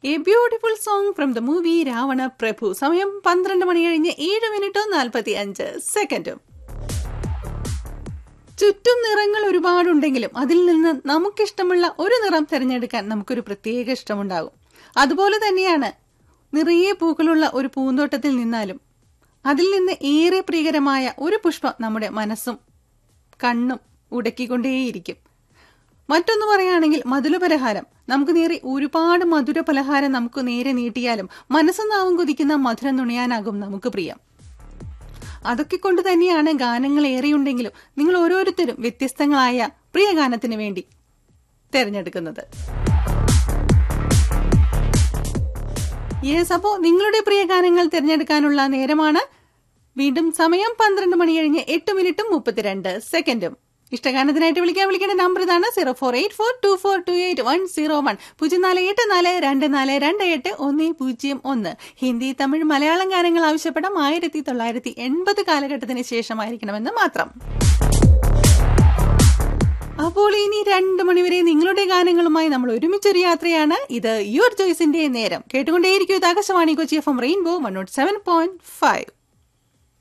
A beautiful song from the movie Ravana Prabhu സമയം പന്ത്രണ്ട് മണി കഴിഞ്ഞ് ഏഴ് മിനിറ്റും നാൽപ്പത്തി അഞ്ച് സെക്കൻഡും ചുറ്റും നിറങ്ങൾ ഒരുപാടുണ്ടെങ്കിലും അതിൽ നിന്ന് നമുക്കിഷ്ടമുള്ള ഒരു നിറം തിരഞ്ഞെടുക്കാൻ നമുക്കൊരു പ്രത്യേക ഇഷ്ടമുണ്ടാകും അതുപോലെ തന്നെയാണ് നിറയെ പൂക്കളുള്ള ഒരു പൂന്തോട്ടത്തിൽ നിന്നാലും അതിൽ നിന്ന് ഏറെ പ്രിയകരമായ ഒരു പുഷ്പം നമ്മുടെ മനസ്സും കണ്ണും ഉടക്കിക്കൊണ്ടേയിരിക്കും മറ്റൊന്ന് പറയുകയാണെങ്കിൽ മധുര പലഹാരം നമുക്ക് നേരെ ഒരുപാട് മധുര പലഹാരം നമുക്ക് നേരെ നീട്ടിയാലും മനസ്സും നാവും കുതിക്കുന്ന മധുരം നുണയാനാകും നമുക്ക് പ്രിയം അതൊക്കെ കൊണ്ട് തന്നെയാണ് ഗാനങ്ങൾ ഏറെയുണ്ടെങ്കിലും നിങ്ങൾ ഓരോരുത്തരും വ്യത്യസ്തങ്ങളായ പ്രിയ ഗാനത്തിന് വേണ്ടി തിരഞ്ഞെടുക്കുന്നത് യെസ് അപ്പോ നിങ്ങളുടെ പ്രിയ ഗാനങ്ങൾ തിരഞ്ഞെടുക്കാനുള്ള നേരമാണ് വീണ്ടും സമയം പന്ത്രണ്ട് മണി കഴിഞ്ഞ് എട്ട് മിനിറ്റും മുപ്പത്തിരണ്ട് സെക്കൻഡും ഇഷ്ടഗാനത്തിനായിട്ട് വിളിക്കാൻ വിളിക്കേണ്ട നമ്പർ ഇതാണ് zero four eight four two four two eight one zero one പൂജ്യം നാല് എട്ട് നാല് രണ്ട് നാല് രണ്ട് എട്ട് ഒന്ന് പൂജ്യം ഒന്ന് ഹിന്ദി തമിഴ് മലയാളം ഗാനങ്ങൾ ആവശ്യപ്പെടാം ആയിരത്തി തൊള്ളായിരത്തി എൺപത് കാലഘട്ടത്തിന് ശേഷമായിരിക്കണമെന്ന് മാത്രം അപ്പോൾ ഇനി രണ്ട് മണിവരെ നിങ്ങളുടെ ഗാനങ്ങളുമായി നമ്മൾ ഒരുമിച്ചൊരു യാത്രയാണ് ഇത് യുവർ ചോയ്സിന്റെ നേരം കേട്ടുകൊണ്ടേയിരിക്കും ഇത് Akashvani Kochi F M rainbow one nought seven point five